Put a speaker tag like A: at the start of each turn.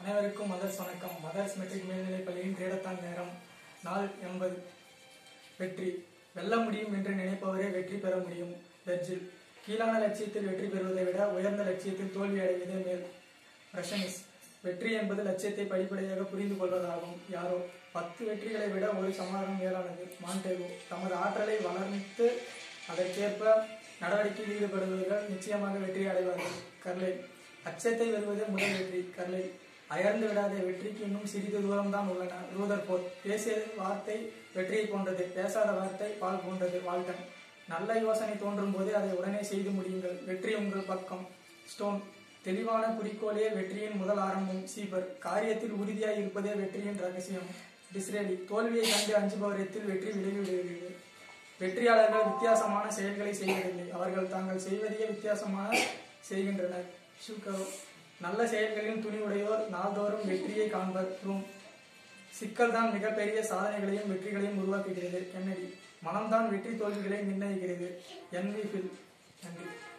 A: அனைவருக்கும் மதர்ஸ் வணக்கம் mothers matric மேல்நிலைப் பள்ளியின் தேடத்தான் நேரம் நாள் எண்பது வெற்றி வெல்ல முடியும் என்று நினைப்பவரே வெற்றி பெற முடியும் வெர்ஜில் கீழான லட்சியத்தில் வெற்றி பெறுவதை விட உயர்ந்த லட்சியத்தில் தோல்வி அடைவதே மேல் ரஷனிஸ் வெற்றி என்பது லட்சியத்தை படிப்படியாக புரிந்து கொள்வதாகும் யாரோ பத்து வெற்றிகளை விட ஒரு சமாதானம் மேலானது மாண்டேகோ தமது ஆற்றலை வளர்த்து அதற்கேற்ப நடவடிக்கையில் ஈடுபடுபவர்கள் நிச்சயமாக வெற்றி அடைவார்கள் கர்லை அச்சத்தை வெறுவதே முதல் வெற்றி கர்லை அயர்ந்து விடாத வெற்றிக்கு இன்னும் சிறிது தூரம்தான் உள்ளன ரூதர் போர் பேசிய வார்த்தை வெற்றியை போன்றது பேசாத வார்த்தை பால் போன்றது வாழ்த்தன் நல்ல யோசனை தோன்றும் போது அதை உடனே செய்து முடியுங்கள் வெற்றி உங்கள் பக்கம் ஸ்டோன் தெளிவான குறிக்கோளே வெற்றியின் முதல் ஆரம்பம் சீபர் காரியத்தில் உறுதியாய் இருப்பதே வெற்றியின் ரகசியம் டிஸ்ரேலி தோல்வியை கண்டு அஞ்சுபவரத்தில் வெற்றி விலகி விடுகிறது வெற்றியாளர்கள் வித்தியாசமான செயல்களை செய்வதில்லை அவர்கள் தாங்கள் செய்வதையே வித்தியாசமான செய்கின்றனர் ஷுகவ் நல்ல செயல்களின் துணிவுடையோர் நாள்தோறும் வெற்றியை காண்பர் ரூம் சிக்கல் தான் மிகப்பெரிய சாதனைகளையும் வெற்றிகளையும் உருவாக்குகிறது கென்னடி மனம்தான் வெற்றி தோல்விகளை நிர்ணயிக்கிறது என்வி ஃபில் நன்றி